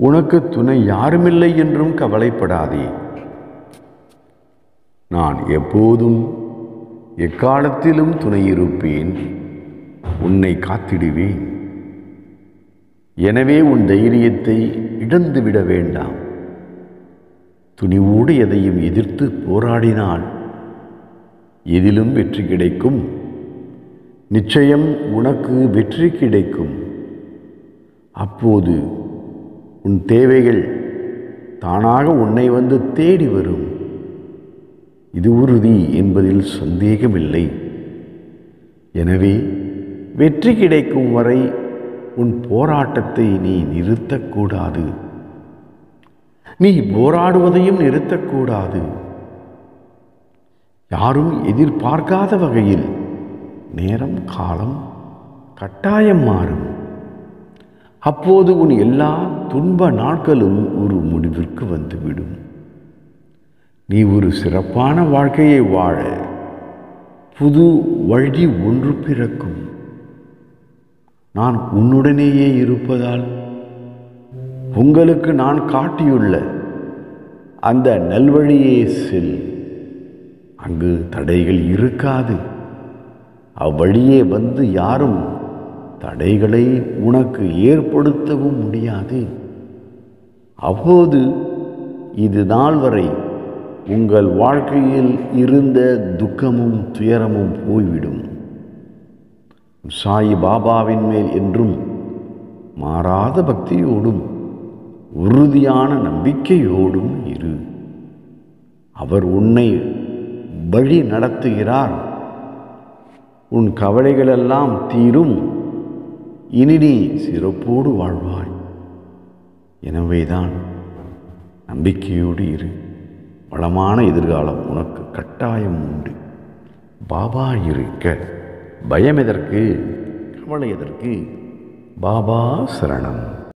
உனக்கு துணை யாருமில்லை என்றும் கவலைப்படாதே நான் எப்போதும் எக்காலத்திலும் துணையிருப்பேன் உன்னை காத்திடுவேன் எனவே உன் தைரியத்தை இழந்துவிட வேண்டாம் துணிவோடு எதையும் எதிர்த்து போராடினால் எதிலும் வெற்றி கிடைக்கும் நிச்சயம் உனக்கு வெற்றி கிடைக்கும் அப்போது உன் தேவைகள் தானாக உன்னை வந்து தேடி வரும் இது உறுதி என்பதில் சந்தேகமில்லை எனவே வெற்றி கிடைக்கும் வரை உன் போராட்டத்தை நீ நிறுத்தக்கூடாது நீ போராடுவதையும் நிறுத்தக்கூடாது யாரும் எதிர்பார்க்காத வகையில் நேரம் காலம் கட்டாயம் மாறும் அப்போது உன் எல்லா துன்ப நாட்களும் ஒரு முடிவிற்கு வந்துவிடும் நீ ஒரு சிறப்பான வாழ்க்கையை வாழ புது வழி ஒன்று பிறக்கும் நான் உன்னுடனேயே இருப்பதால் உங்களுக்கு நான் காட்டியுள்ள அந்த நல்வழியே செல் அங்கு தடைகள் இருக்காது அவ்வழியே வந்து யாரும் தடைகளை உனக்கு ஏற்படுத்தவும் முடியாது அப்போது இது நாள் வரை உங்கள் வாழ்க்கையில் இருந்த துக்கமும் துயரமும் போய்விடும் சாய் பாபாவின் மேல் என்றும் மாறாத பக்தியோடும் உறுதியான நம்பிக்கையோடும் இரு அவர் உன்னை வழி நடத்துகிறார் உன் கவலைகளெல்லாம் தீரும் இனி நீ சிறப்போடு வாழ்வாய் எனவேதான் நம்பிக்கையோடு இரு வளமான எதிர்காலம் உனக்கு கட்டாயம் உண்டு பாபா இருக்க பயம் எதற்கு கவலை எதற்கு பாபா சரணம்